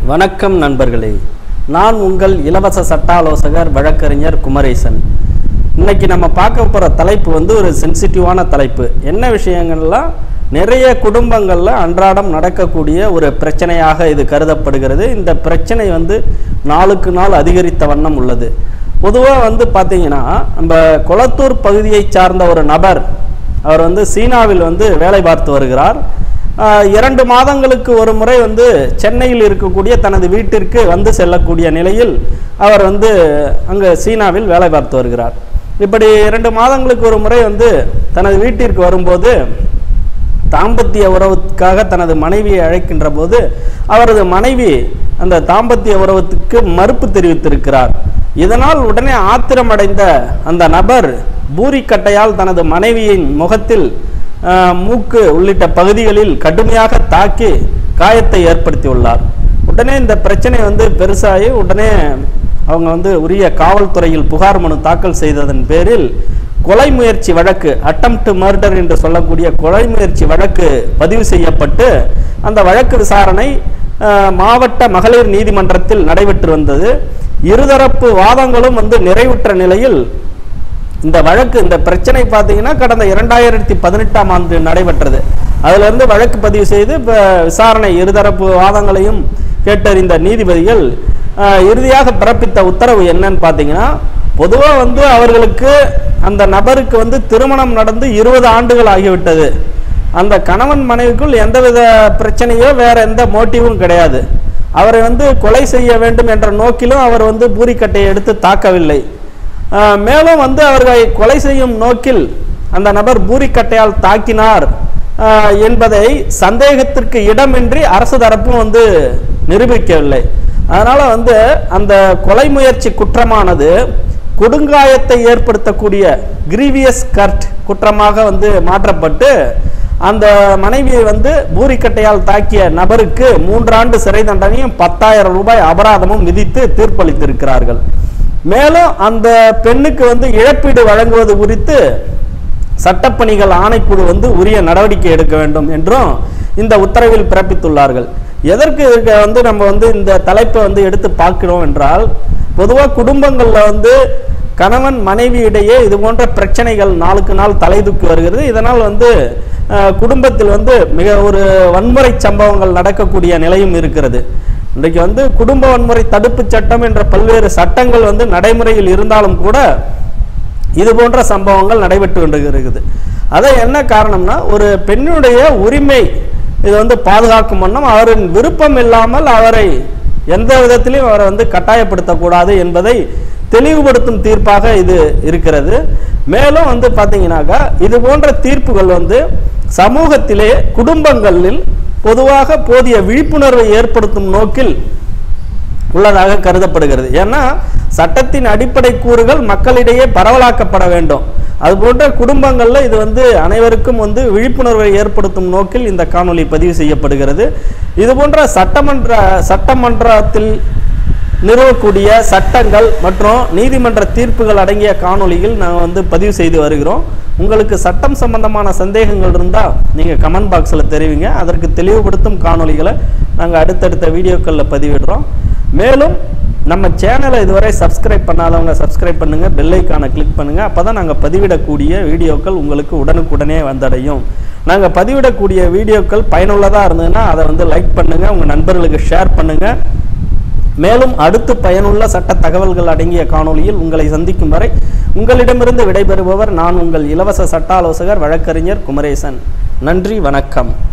வணக்கம் நண்பர்களே நான் உங்கள் இலவச சட்ட ஆலோசகர் வழக்கறிஞர் குமரேசன் இன்னைக்கு நம்ம பார்க்க போகிற தலைப்பு வந்து ஒரு சென்சிட்டிவான தலைப்பு என்ன விஷயங்கள்லாம் நிறைய குடும்பங்களில் அன்றாடம் நடக்கக்கூடிய ஒரு பிரச்சனையாக இது கருதப்படுகிறது இந்த பிரச்சனை வந்து நாளுக்கு நாள் அதிகரித்த வண்ணம் உள்ளது பொதுவாக வந்து பார்த்தீங்கன்னா நம்ம கொளத்தூர் பகுதியை சார்ந்த ஒரு நபர் அவர் வந்து சீனாவில் வந்து வேலை பார்த்து வருகிறார் ஆஹ் இரண்டு மாதங்களுக்கு ஒரு முறை வந்து சென்னையில் இருக்கக்கூடிய தனது வீட்டிற்கு வந்து செல்லக்கூடிய நிலையில் அவர் வந்து அங்கே சீனாவில் வேலை பார்த்து வருகிறார் இப்படி இரண்டு மாதங்களுக்கு ஒரு முறை வந்து தனது வீட்டிற்கு வரும்போது தாம்பத்திய உறவுக்காக தனது மனைவியை அழைக்கின்ற போது அவரது மனைவி அந்த தாம்பத்திய உறவுக்கு மறுப்பு தெரிவித்திருக்கிறார் இதனால் உடனே ஆத்திரமடைந்த அந்த நபர் பூரிக்கட்டையால் தனது மனைவியின் முகத்தில் ஆஹ், மூக்கு உள்ளிட்ட பகுதிகளில் கடுமையாக தாக்கி காயத்தை ஏற்படுத்தியுள்ளார் உடனே இந்த பிரச்சனை வந்து பெருசாகி உடனே அவங்க வந்து உரிய காவல்துறையில் புகார் மனு தாக்கல் செய்ததன் பேரில் கொலை முயற்சி வழக்கு அட்டம்ப்ட் மர்டர் என்று சொல்லக்கூடிய கொலை முயற்சி வழக்கு பதிவு செய்யப்பட்டு அந்த வழக்கு விசாரணை ஆஹ், மாவட்ட மகளிர் நீதிமன்றத்தில் நடைபெற்று வந்தது இருதரப்பு வாதங்களும் வந்து நிறைவுற்ற நிலையில் இந்த வழக்கு இந்த பிரச்சனை பார்த்தீங்கன்னா கடந்த இரண்டாயிரத்தி பதினெட்டாம் ஆண்டு நடைபெற்றது அதிலிருந்து வழக்கு பதிவு செய்து இப்போ விசாரணை இருதரப்பு வாதங்களையும் கேட்டறிந்த நீதிபதிகள் ஆஹ், இறுதியாக பிறப்பித்த உத்தரவு என்னன்னு பார்த்தீங்கன்னா பொதுவாக வந்து அவர்களுக்கு அந்த நபருக்கு வந்து திருமணம் நடந்து இருபது ஆண்டுகள் ஆகிவிட்டது அந்த கணவன் மனைவிக்குள் எந்தவித பிரச்சனையோ வேற எந்த மோட்டிவும் கிடையாது அவரை வந்து கொலை செய்ய வேண்டும் என்ற நோக்கிலும் அவர் வந்து பூரிக்கட்டையை எடுத்து தாக்கவில்லை ஆஹ் மேலும் வந்து அவர்களை கொலை செய்யும் நோக்கில் அந்த நபர் பூரிக்கட்டையால் தாக்கினார் ஆஹ் என்பதை சந்தேகத்திற்கு இடமின்றி அரசு தரப்பும் வந்து நிரூபிக்கவில்லை அதனால வந்து அந்த கொலை முயற்சி குற்றமானது கொடுங்காயத்தை ஏற்படுத்தக்கூடிய கிரீவியஸ் கர்ட் குற்றமாக வந்து மாற்றப்பட்டு அந்த மனைவியை வந்து பூரிக்கட்டையால் தாக்கிய நபருக்கு மூன்றாண்டு சிறை தண்டனையும் பத்தாயிரம் ரூபாய் அபராதமும் விதித்து தீர்ப்பளித்திருக்கிறார்கள் மேலும் அந்த பெண்ணுக்கு வந்து இழப்பீடு வழங்குவது குறித்து சட்டப்பணிகள் ஆணைக்குழு வந்து உரிய நடவடிக்கை எடுக்க வேண்டும் என்றும் இந்த உத்தரவில் பிறப்பித்துள்ளார்கள் எதற்கு இதுக்கு வந்து நம்ம வந்து இந்த தலைப்பை வந்து எடுத்து பார்க்கிறோம் என்றால் பொதுவாக குடும்பங்களில் வந்து கணவன் மனைவி இடையே இது போன்ற பிரச்சனைகள் நாளுக்கு நாள் தலைதூக்கி வருகிறது இதனால் வந்து அஹ், குடும்பத்தில் வந்து மிக ஒரு வன்முறை சம்பவங்கள் நடக்கக்கூடிய நிலையும் இருக்கிறது இன்றைக்கு வந்து குடும்ப வன்முறை தடுப்பு சட்டம் என்ற பல்வேறு சட்டங்கள் வந்து நடைமுறையில் இருந்தாலும் கூட இது போன்ற சம்பவங்கள் நடைபெற்று கொண்டிருக்கிறது அதை என்ன காரணம்னா ஒரு பெண்ணுடைய உரிமை இது வந்து பாதுகாக்கும் வண்ணம் அவரின் விருப்பம் இல்லாமல் அவரை எந்த விதத்திலையும் அவரை வந்து கட்டாயப்படுத்தக்கூடாது என்பதை தெளிவுபடுத்தும் தீர்ப்பாக இது இருக்கிறது மேலும் வந்து பார்த்தீங்கன்னாக்கா இது போன்ற தீர்ப்புகள் வந்து சமூகத்திலே குடும்பங்களில் பொதுவாக போதிய விழிப்புணர்வை ஏற்படுத்தும் நோக்கில் உள்ளதாக கருதப்படுகிறது ஏன்னா சட்டத்தின் அடிப்படை கூறுகள் மக்களிடையே பரவலாக்கப்பட வேண்டும் அதுபோன்ற குடும்பங்களில் இது வந்து அனைவருக்கும் வந்து விழிப்புணர்வை ஏற்படுத்தும் நோக்கில் இந்த காணொளி பதிவு செய்யப்படுகிறது இது போன்ற சட்டமன்ற சட்டமன்றத்தில் நிறுவக்கூடிய சட்டங்கள் மற்றும் நீதிமன்ற தீர்ப்புகள் அடங்கிய காணொளிகள் நாங்கள் வந்து பதிவு செய்து வருகிறோம் உங்களுக்கு சட்டம் சம்பந்தமான சந்தேகங்கள் இருந்தால் நீங்கள் கமெண்ட் பாக்ஸில் தெரிவிங்க அதற்கு தெளிவுபடுத்தும் காணொளிகளை நாங்கள் அடுத்தடுத்த வீடியோக்களில் பதிவிடுறோம் மேலும் நம்ம சேனலை இதுவரை சப்ஸ்கிரைப் பண்ணாதவங்க சப்ஸ்கிரைப் பண்ணுங்கள் பெல்லைக்கானை கிளிக் பண்ணுங்கள் அப்போ தான் நாங்கள் பதிவிடக்கூடிய வீடியோக்கள் உங்களுக்கு உடனுக்குடனே வந்தடையும் நாங்கள் பதிவிடக்கூடிய வீடியோக்கள் பயனுள்ளதாக இருந்ததுன்னா அதை வந்து லைக் பண்ணுங்கள் உங்கள் நண்பர்களுக்கு ஷேர் பண்ணுங்கள் மேலும் அடுத்து பயனுள்ள சட்ட தகவல்கள் அடங்கிய காணொளியில் உங்களை சந்திக்கும் வரை உங்களிடமிருந்து விடைபெறுபவர் நான் உங்கள் இலவச சட்ட ஆலோசகர் வழக்கறிஞர் குமரேசன் நன்றி வணக்கம்